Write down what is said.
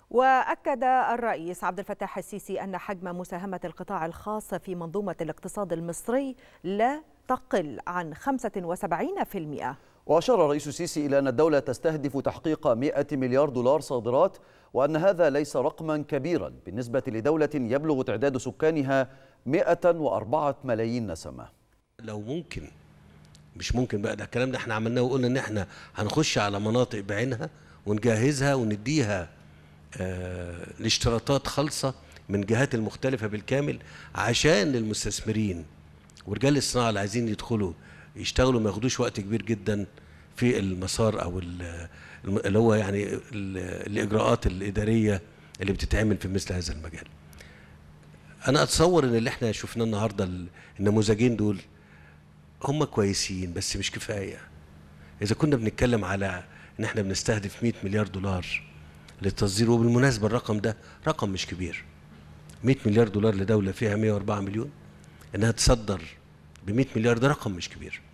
واكد الرئيس عبد الفتاح السيسي ان حجم مساهمه القطاع الخاص في منظومه الاقتصاد المصري لا تقل عن 75% وأشار الرئيس السيسي إلى أن الدولة تستهدف تحقيق 100 مليار دولار صادرات وأن هذا ليس رقما كبيرا بالنسبة لدولة يبلغ تعداد سكانها 104 ملايين نسمة لو ممكن مش ممكن بقى ده الكلام ده احنا عملناه وقلنا ان احنا هنخش على مناطق بعينها ونجهزها ونديها اه الاشتراطات خالصة من جهات المختلفة بالكامل عشان المستثمرين ورجال الصناعة اللي عايزين يدخلوا يشتغلوا ما ياخدوش وقت كبير جدا في المسار او اللي هو يعني الاجراءات الاداريه اللي بتتعمل في مثل هذا المجال. انا اتصور ان اللي احنا شفناه النهارده النموذجين دول هم كويسين بس مش كفايه. اذا كنا بنتكلم على ان احنا بنستهدف 100 مليار دولار للتصدير وبالمناسبه الرقم ده رقم مش كبير. 100 مليار دولار لدوله فيها 104 مليون انها تصدر ب 100 مليار ده رقم مش كبير